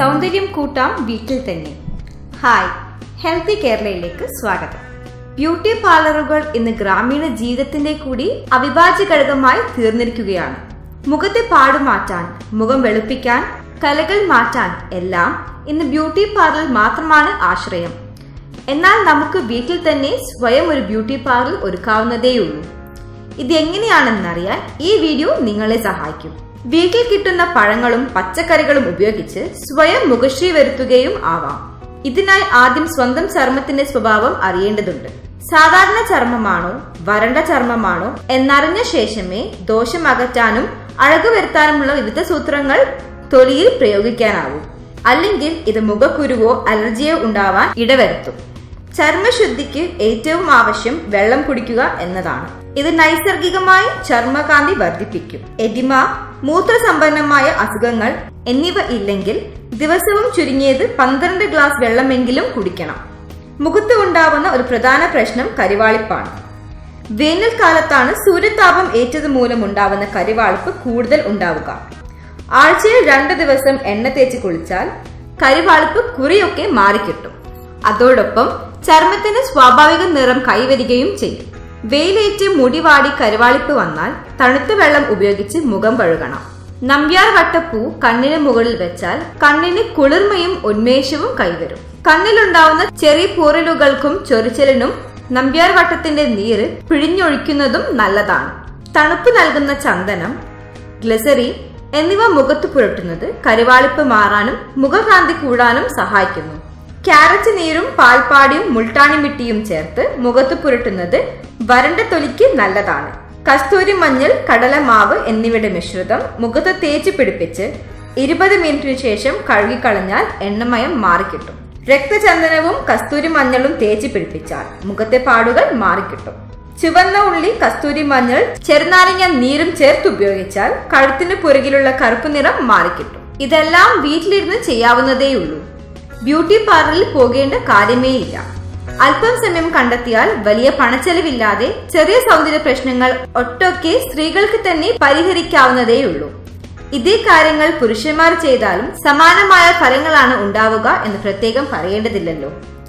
സൗന്ദര്യം കൂട്ടാം വീട്ടിൽ തന്നെ ഹായ് ഹെൽത്തി കേരളയിലേക്ക് സ്വാഗതം ബ്യൂട്ടി പാർലറുകൾ ഇന്ന് ഗ്രാമീണ ജീവിതത്തിന്റെ കൂടി അവിഭാജ്യ ഘടകമായി തീർന്നിരിക്കുകയാണ് മുഖത്തെ പാട് മാറ്റാൻ മുഖം വെളുപ്പിക്കാൻ കലകൾ മാറ്റാൻ എല്ലാം ഇന്ന് ബ്യൂട്ടി പാർലർ മാത്രമാണ് ആശ്രയം എന്നാൽ നമുക്ക് വീട്ടിൽ തന്നെ സ്വയം ഒരു ബ്യൂട്ടി പാർലർ ഒരുക്കാവുന്നതേയുള്ളൂ ഇത് എങ്ങനെയാണെന്നറിയാൻ ഈ വീഡിയോ നിങ്ങളെ സഹായിക്കും വീട്ടിൽ കിട്ടുന്ന പഴങ്ങളും പച്ചക്കറികളും ഉപയോഗിച്ച് സ്വയം മുഖശ്രീ വരുത്തുകയും ആവാം ഇതിനായി ആദ്യം സ്വന്തം ചർമ്മത്തിന്റെ സ്വഭാവം അറിയേണ്ടതുണ്ട് സാധാരണ ചർമ്മമാണോ വരണ്ട ചർമ്മമാണോ എന്നറിഞ്ഞ ശേഷമേ ദോഷം അകറ്റാനും അഴകു വരുത്താനുമുള്ള വിവിധ സൂത്രങ്ങൾ തൊലിയിൽ പ്രയോഗിക്കാനാവൂ അല്ലെങ്കിൽ ഇത് മുഖക്കുരുവോ അലർജിയോ ഉണ്ടാവാൻ ഇടവരുത്തും ചർമ്മശുദ്ധിക്ക് ഏറ്റവും ആവശ്യം വെള്ളം കുടിക്കുക എന്നതാണ് ഇത് നൈസർഗികമായി ചർമ്മകാന്തി വർദ്ധിപ്പിക്കും എഡിമ മൂത്രസമ്പന്നമായ അസുഖങ്ങൾ എന്നിവ ഇല്ലെങ്കിൽ ദിവസവും ചുരുങ്ങിയത് പന്ത്രണ്ട് ഗ്ലാസ് വെള്ളമെങ്കിലും കുടിക്കണം മുഖത്ത് ഉണ്ടാവുന്ന ഒരു പ്രധാന പ്രശ്നം കരിവാളിപ്പാണ് വേനൽക്കാലത്താണ് സൂര്യതാപം ഏറ്റത് മൂലമുണ്ടാവുന്ന കരിവാളിപ്പ് കൂടുതൽ ഉണ്ടാവുക ആഴ്ചയിൽ രണ്ട് ദിവസം എണ്ണ തേച്ച് കുളിച്ചാൽ കരിവാളിപ്പ് കുറിയൊക്കെ മാറിക്കിട്ടും അതോടൊപ്പം ചർമ്മത്തിന് സ്വാഭാവിക നിറം കൈവരികയും ചെയ്യും വെയിലേറ്റ് മുടിവാടി കരുവാളിപ്പ് വന്നാൽ തണുത്ത വെള്ളം ഉപയോഗിച്ച് മുഖം കഴുകണം നമ്പ്യാർ വട്ടപ്പൂ കണ്ണിന് മുകളിൽ വെച്ചാൽ കണ്ണിന് കുളിർമയും ഉന്മേഷവും കൈവരും കണ്ണിലുണ്ടാവുന്ന ചെറിയ പൂറലുകൾക്കും ചൊറിച്ചലിനും നമ്പ്യാർ വട്ടത്തിന്റെ നീര് പിഴിഞ്ഞൊഴിക്കുന്നതും നല്ലതാണ് തണുപ്പ് നൽകുന്ന ചന്ദനം ഗ്ലിസറി എന്നിവ മുഖത്ത് പുരട്ടുന്നത് കരുവാളിപ്പ് മാറാനും മുഖകാന്തി കൂടാനും സഹായിക്കുന്നു ക്യാരറ്റ് നീരും പാൽപ്പാടിയും മുൾട്ടാണി മിട്ടിയും ചേർത്ത് മുഖത്ത് പുരട്ടുന്നത് വരണ്ട തൊലിക്ക് നല്ലതാണ് കസ്തൂരി മഞ്ഞൾ കടലമാവ് എന്നിവയുടെ മിശ്രിതം മുഖത്ത് തേച്ച് പിടിപ്പിച്ച് ഇരുപത് മിനിറ്റിന് ശേഷം കഴുകിക്കളഞ്ഞാൽ എണ്ണമയം മാറിക്കിട്ടും രക്തചന്ദനവും കസ്തൂരി മഞ്ഞളും തേച്ച് പിടിപ്പിച്ചാൽ മുഖത്തെ പാടുകൾ മാറിക്കിട്ടും ചുവന്ന ഉള്ളി കസ്തൂരി മഞ്ഞൾ ചെറുനാരങ്ങ നീരും ചേർത്ത് ഉപയോഗിച്ചാൽ കഴുത്തിന് പുറകിലുള്ള കറുപ്പ് നിറം മാറിക്കിട്ടും ഇതെല്ലാം വീട്ടിലിരുന്ന് ചെയ്യാവുന്നതേയുള്ളൂ ബ്യൂട്ടി പാർലറിൽ പോകേണ്ട കാര്യമേ ഇല്ല അല്പം സമയം കണ്ടെത്തിയാൽ വലിയ പണച്ചെലവില്ലാതെ ചെറിയ സൗന്ദര്യ പ്രശ്നങ്ങൾ ഒട്ടൊക്കെ സ്ത്രീകൾക്ക് തന്നെ പരിഹരിക്കാവുന്നതേയുള്ളൂ ഇതേ കാര്യങ്ങൾ പുരുഷന്മാർ ചെയ്താലും സമാനമായ ഫലങ്ങളാണ് ഉണ്ടാവുക എന്ന് പ്രത്യേകം പറയേണ്ടതില്ലല്ലോ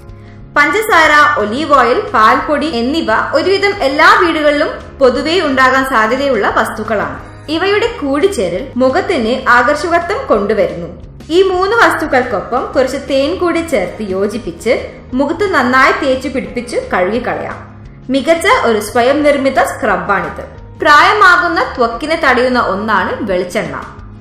പഞ്ചസാര ഒലീവ് ഓയിൽ പാൽപ്പൊടി എന്നിവ ഒരുവിധം എല്ലാ വീടുകളിലും പൊതുവെ ഉണ്ടാകാൻ സാധ്യതയുള്ള വസ്തുക്കളാണ് ഇവയുടെ കൂടിച്ചേരൽ മുഖത്തിന് ആകർഷകത്വം കൊണ്ടുവരുന്നു ഈ മൂന്ന് വസ്തുക്കൾക്കൊപ്പം കുറച്ച് തേൻ കൂടി ചേർത്ത് യോജിപ്പിച്ച് മുഖത്ത് നന്നായി തേച്ചു പിടിപ്പിച്ച് കഴുകിക്കളയാം മികച്ച ഒരു സ്വയം നിർമ്മിത സ്ക്രബാണിത് പ്രായമാകുന്ന ത്വക്കിനെ തടയുന്ന ഒന്നാണ് വെളിച്ചെണ്ണ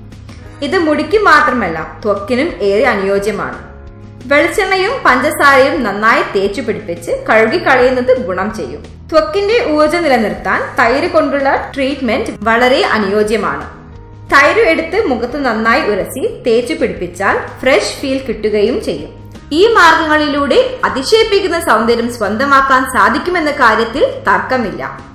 ഇത് മുടിക്ക് മാത്രമല്ല ത്വക്കിനും ഏറെ അനുയോജ്യമാണ് വെളിച്ചെണ്ണയും പഞ്ചസാരയും നന്നായി തേച്ചു പിടിപ്പിച്ച് കഴുകിക്കളയുന്നത് ഗുണം ചെയ്യും ത്വക്കിന്റെ ഊർജ്ജം നിലനിർത്താൻ തൈര് കൊണ്ടുള്ള ട്രീറ്റ്മെന്റ് വളരെ അനുയോജ്യമാണ് തൈര് എടുത്ത് മുഖത്ത് നന്നായി ഉരസി തേച്ചു പിടിപ്പിച്ചാൽ ഫ്രഷ് ഫീൽ കിട്ടുകയും ചെയ്യും ഈ മാർഗങ്ങളിലൂടെ അതിശയിപ്പിക്കുന്ന സൗന്ദര്യം സ്വന്തമാക്കാൻ സാധിക്കുമെന്ന കാര്യത്തിൽ തർക്കമില്ല